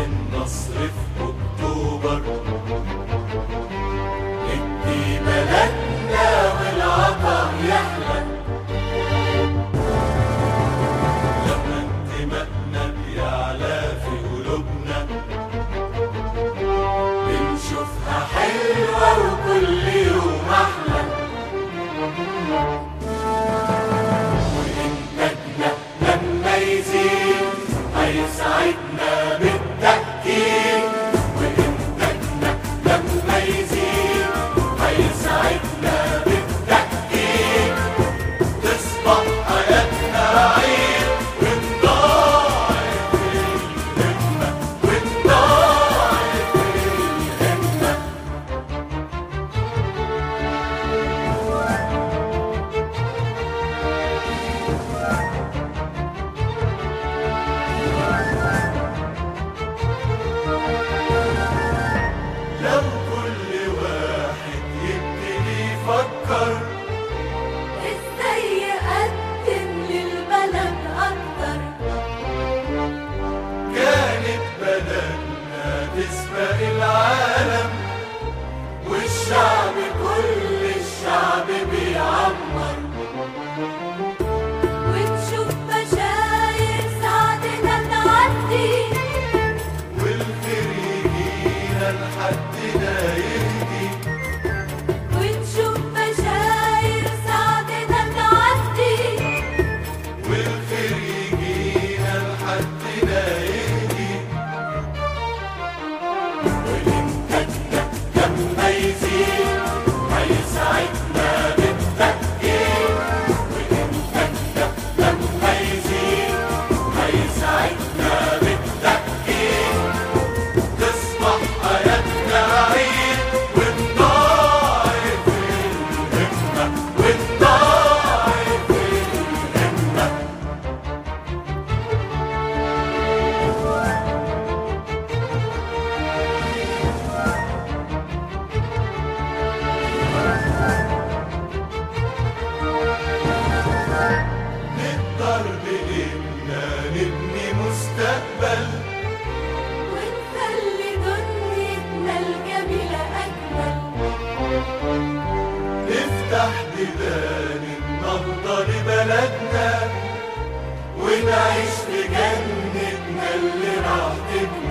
النصر في أكتوبر ندي بلدنا والعطا يحلى لما انتمائنا بيعلى في قلوبنا بنشوفها حلوة وكل يوم أحلى وإنتاجنا لما يزيد هيسعدنا بالتأكيد وإنتاجنا لما يزيد هيسعدنا بالتأكيد تصبح حياتنا عيد ونضاعف الهمة ونضاعف الهمة لو كل واحد يبتدي يفكر ازاي يقدم للبلد اكتر كانت بلدنا تسبق العالم والشعب كل الشعب بيعمر وتشوف بشاير سعدنا تعدي والخير يجينا لحدنا يهدي وتشوف بشاير سعدنا تعدي والخير يجينا لحدنا يهدي والإنتاجنا لما يزيد هيسعدنا بالتأكيد والإنتاجنا لما يزيد هيسعدنا بالتأكيد تصبح حياتنا عيد ونضاعف الهمة ونضاعف الهمة نقدر بإننا نبني مستقبل ونخلي دنيتنا الجميلة أجمل نفتح ديدان النهضة لبلدنا ونعيش في جنتنا اللي راح تبني